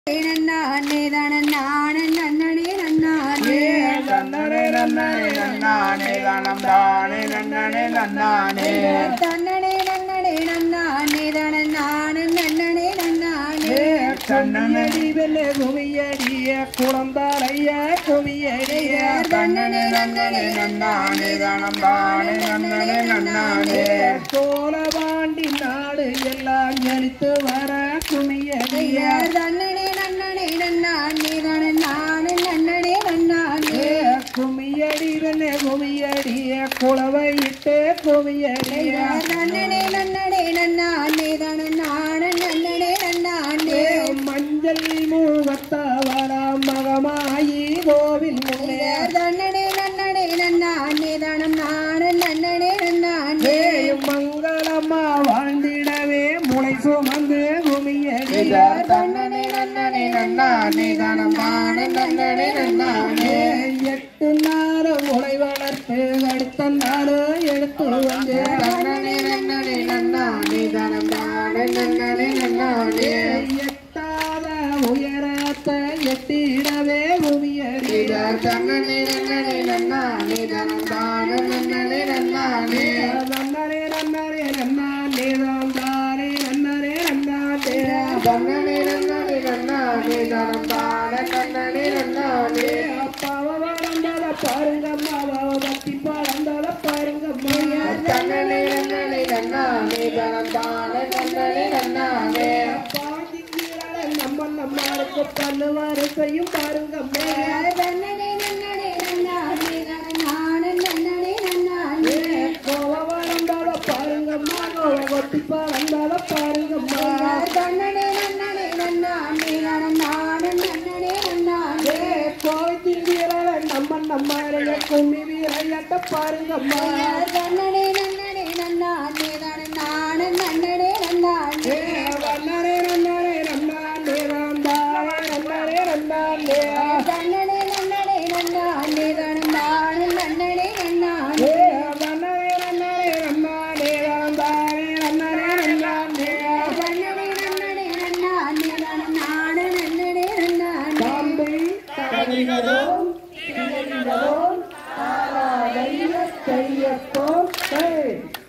நன்னானே தானே நன்னனே நன்னானே நன்னனே நன்னனே நன்னானே தானம் தானே நன்னனே நன்னானே தன்னனே நன்னனே நன்னானே தானே நானே நன்னனே நன்னானே கண்ணனடி வெள்ளை குவியடிய குழந்தாளைய குவியடிய கண்ணனே நன்னனே நன்னானே தானம் தானே நன்னனே நன்னானே சோழபாண்டி நாடு எல்லாம் ஜனித்து வர குமியடிய தன்னனே நன்னனே நன்னானே தானே நானே நன்னனே நன்னானே குமியடி வெள்ளை குவியடிய குளவை இட்டு குவியடிய நன்னனே நன்னனே நன்னானே தானே நானே நன்னனே நன்னானே மஞ்சள் மூகத்தவரா மகமாயி கோவில் முன்னே தன்னனே நன்னனே நன்னானே தானே நானே நன்னனே நன்னானே மங்களம்மா வாழ்ந்திடவே முளை சுமந்து குமியடி தன்னனே நன்னனே நன்னானே தனமான நன்னனே நன்னானே எட்டு நாள் முளை வளர்த்து அடுத்த நாள் எடுத்து வந்து தன்னனே நன்னனே நன்னானே தனமான நன்னனே நன்னானே எட்டாத உயரத்தை எட்டிடவே குமியடி தன்னனே நன்னனே நன்னானே தனமான நன்னனே நன்னானே நன்னனே நன்னனே நன்னானே தானே நன்னனே நன்னானே தன்னனே நன்னனே நன்னானே தனமான நன்னனே நன்னானே அப்பாவை வளர்ந்தத பாருங்கம்மா பத்தி பறந்தத பாருங்கம்மா தன்னனே நன்னனே நன்னானே தனமான நன்னனே நன்னானே நம்ம நம்மளுக்கு பல்லு வரிசையும் பாருங்கம்மா தன்னனே நன்னனே நன்னானே தானே நானே நன்னனே நன்னானே கோவம் பாருங்கம்மா கோவத்தி பறந்தால பாருங்கம்மா தன்னனே நன்னனே நன்னானே தானே நானே நன்னனே நன்னானே கோவத்தின் வீரரை நம்ம நம்ம கும்மி வீரையட்ட பாருங்கம்மா தன்னனே நன்னனே நன்னானே தானே நானே நன்னனே நன்னானே வண்ணரே நன்னரே நன்னாண்டே நந்தாரே நன்னரே நன்னாண்டே தன்னனே நன்னனே நன்னானே தானே நானே நன்னனே நன்னானே வண்ணரே நன்னரே நன்னாண்டே நந்தாரே நன்னரே நன்னாண்டே தன்னனே நன்னனே நன்னானே தானே நானே நன்னனே நன்னானே தம்பி தகதிகளோம் திகதிகளோம் ஆராதைய செய்யப்போம்